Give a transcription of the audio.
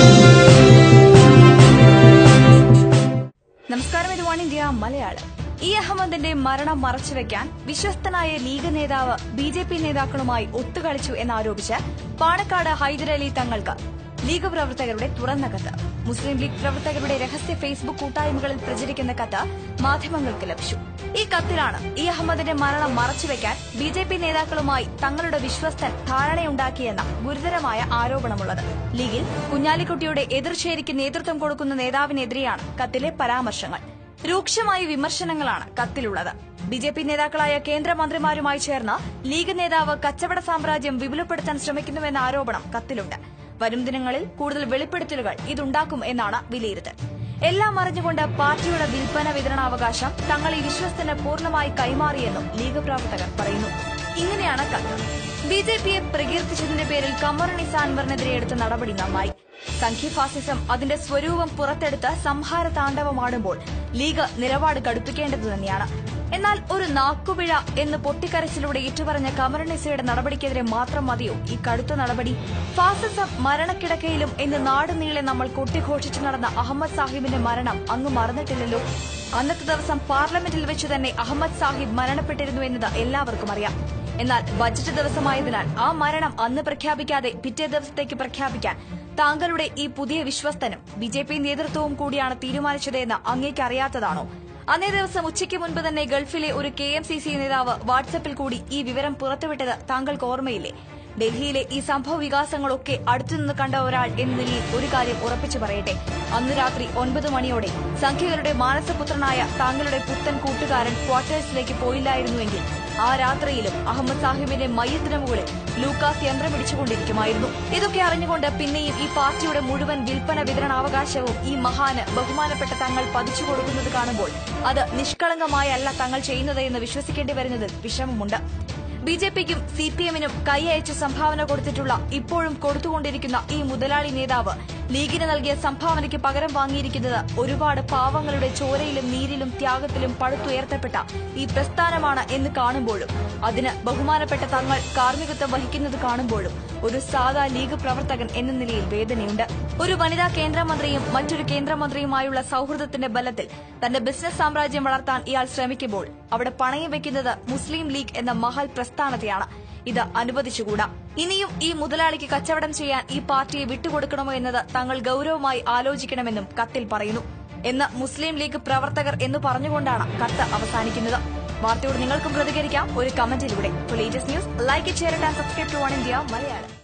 നമസ്കാരം ഇത് one India Malayalam E അഹമ്മദിന്റെ മരണം മറച്ചുവെക്കാൻ വിശ്വസ്തനായ ലീഗ് നേതാവ് ബി ജെ പി നേതാക്കളുമായി ഒത്തുകളിച്ചു എന്നാരോപിച്ച് പാണക്കാട് ഹൈദരലി തങ്ങൾക്ക് ലീഗ് പ്രവർത്തകരുടെ തുറന്ന കത്ത് മുസ്ലിം ലീഗ് പ്രവർത്തകരുടെ രഹസ്യ ഫേസ്ബുക്ക് കൂട്ടായ്മകളിൽ പ്രചരിക്കുന്ന കത്ത് മാധ്യമങ്ങൾക്ക് ലഭിച്ചു ഈ കത്തിലാണ് ഇ അഹമ്മദിന്റെ മരണം മറച്ചുവെക്കാൻ ബി ജെ പി നേതാക്കളുമായി തങ്ങളുടെ വിശ്വസ്തൻ ധാരണയുണ്ടാക്കിയെന്ന ഗുരുതരമായ ആരോപണമുള്ളത് ലീഗിൽ കുഞ്ഞാലിക്കുട്ടിയുടെ എതിർചേരിക്ക് നേതൃത്വം കൊടുക്കുന്ന നേതാവിനെതിരെയാണ് കത്തിലെ പരാമർശങ്ങൾ രൂക്ഷമായ വിമർശനങ്ങളാണ് കത്തിലുള്ളത് ബി ജെ പി നേതാക്കളായ കേന്ദ്രമന്ത്രിമാരുമായി ചേർന്ന് ലീഗ് നേതാവ് കച്ചവട സാമ്രാജ്യം വിപുലപ്പെടുത്താൻ ശ്രമിക്കുന്നുവെന്ന ആരോപണം കത്തിലുണ്ട് വരും ദിനങ്ങളിൽ കൂടുതൽ വെളിപ്പെടുത്തലുകൾ ഇതുണ്ടാക്കും എന്നാണ് വിലയിരുത്തൽ എല്ലാം അറിഞ്ഞുകൊണ്ട് പാർട്ടിയുടെ വിൽപ്പന വിതരണാവകാശം തങ്ങൾ ഈ വിശ്വസ്തന് പൂർണ്ണമായി കൈമാറിയെന്നും ലീഗ് പ്രവർത്തകർ പറയുന്നു ഇങ്ങനെയാണ് കത്ത് ബി ജെ പിയെ പ്രകീർത്തിച്ചതിന്റെ പേരിൽ കമറുണിസ അൻവറിനെതിരെ എടുത്ത നടപടി നന്നായി സംഖ്യ ഫാസിസം അതിന്റെ സ്വരൂപം പുറത്തെടുത്ത് സംഹാര താണ്ഡവമാടുമ്പോൾ ലീഗ് നിലപാട് കടുപ്പിക്കേണ്ടത് തന്നെയാണ് എന്നാൽ ഒരു നാക്കുപിഴ എന്ന് പൊട്ടിക്കരച്ചിലൂടെ ഏറ്റുപറഞ്ഞ കമറുണിസയുടെ നടപടിക്കെതിരെ മാത്രം മതിയോ ഈ കടുത്ത നടപടി ഫാസിസം മരണക്കിടക്കയിലും എന്ന് നാടുനീളെ നമ്മൾ കൊട്ടിഘോഷിച്ചു നടന്ന അഹമ്മദ് സാഹിബിന്റെ മരണം അങ്ങ് മറന്നിട്ടില്ലല്ലോ അന്നത്തെ ദിവസം പാർലമെന്റിൽ വെച്ച് തന്നെ അഹമ്മദ് സാഹിബ് മരണപ്പെട്ടിരുന്നു എന്നത് എല്ലാവർക്കും അറിയാം എന്നാൽ ബജറ്റ് ദിവസമായതിനാൽ ആ മരണം അന്ന് പ്രഖ്യാപിക്കാതെ പിറ്റേ ദിവസത്തേക്ക് പ്രഖ്യാപിക്കാൻ താങ്കളുടെ ഈ പുതിയ വിശ്വസ്തനും ബി ജെ പി നേതൃത്വവും കൂടിയാണ് തീരുമാനിച്ചതെന്ന് അങ്ങേക്ക് അറിയാത്തതാണോ അന്നേ ദിവസം ഉച്ചയ്ക്ക് മുൻപ് തന്നെ ഗൾഫിലെ ഒരു കെ എം സി സി നേതാവ് വാട്സപ്പിൽ കൂടി ഈ വിവരം പുറത്തുവിട്ടത് താങ്കൾക്ക് ഓർമ്മയില്ലേ ഡൽഹിയിലെ ഈ സംഭവ വികാസങ്ങളൊക്കെ അടുത്തുനിന്ന് കണ്ട ഒരാൾ എന്ന നിലയിൽ ഒരു കാര്യം ഉറപ്പിച്ചു പറയട്ടെ അന്ന് രാത്രി ഒൻപത് മണിയോടെ സംഖ്യകളുടെ മാനസപുത്രനായ താങ്കളുടെ പുത്തൻ കൂട്ടുകാരൻ ക്വാർട്ടേഴ്സിലേക്ക് പോയില്ലായിരുന്നുവെങ്കിൽ ആ രാത്രിയിലും അഹമ്മദ് സാഹിബിന്റെ മയ്യത്തിന് മുകളിൽ ലൂക്കാസ് യന്ത്രം പിടിച്ചുകൊണ്ടിരിക്കുമായിരുന്നു ഇതൊക്കെ അറിഞ്ഞുകൊണ്ട് പിന്നെയും ഈ പാർട്ടിയുടെ മുഴുവൻ വിൽപ്പന വിതരണാവകാശവും ഈ മഹാന് ബഹുമാനപ്പെട്ട തങ്ങൾ പതിച്ചു കൊടുക്കുന്നത് കാണുമ്പോൾ അത് നിഷ്കളങ്കമായല്ല തങ്ങൾ ചെയ്യുന്നത് എന്ന് വിശ്വസിക്കേണ്ടി വരുന്നതിൽ വിഷമമുണ്ട് ബി ജെ പിക്കും സി പി എമ്മിനും കൈയയച്ച് സംഭാവന കൊടുത്തിട്ടുള്ള ഇപ്പോഴും കൊടുത്തുകൊണ്ടിരിക്കുന്ന ഈ മുതലാളി നേതാവ് ലീഗിന് നൽകിയ സംഭാവനയ്ക്ക് പകരം വാങ്ങിയിരിക്കുന്നത് ഒരുപാട് പാവങ്ങളുടെ ചോരയിലും നീരിലും ത്യാഗത്തിലും പടുത്തുയർത്തപ്പെട്ട ഈ പ്രസ്ഥാനമാണ് എന്ന് കാണുമ്പോഴും അതിന് ബഹുമാനപ്പെട്ട തങ്ങൾ കാർമ്മികത്വം വഹിക്കുന്നത് കാണുമ്പോഴും ഒരു സാധാ ലീഗ് പ്രവർത്തകൻ എന്ന നിലയിൽ വേദനയുണ്ട് ഒരു വനിതാ കേന്ദ്രമന്ത്രിയും മറ്റൊരു കേന്ദ്രമന്ത്രിയുമായുള്ള സൌഹൃദത്തിന്റെ ബലത്തിൽ തന്റെ ബിസിനസ് സാമ്രാജ്യം വളർത്താൻ ഇയാൾ ശ്രമിക്കുമ്പോൾ അവിടെ പണയം വെക്കുന്നത് മുസ്ലിം ലീഗ് എന്ന മഹൽ പ്രസ്ഥാനത്തെയാണ് ഇത് അനുവദിച്ചുകൂടാ ഇനിയും ഈ മുതലാളിക്ക് കച്ചവടം ചെയ്യാൻ ഈ പാർട്ടിയെ വിട്ടുകൊടുക്കണമോ എന്നത് തങ്ങൾ ഗൌരവമായി ആലോചിക്കണമെന്നും കത്തിൽ പറയുന്നു എന്ന് മുസ്ലിം ലീഗ് പ്രവർത്തകർ എന്ന് പറഞ്ഞുകൊണ്ടാണ് കത്ത് അവസാനിക്കുന്നത് വാർത്തയോട് നിങ്ങൾക്കും പ്രതികരിക്കാം ഒരു കമന്റിലൂടെ latest news like share and subscribe to one India Malayalam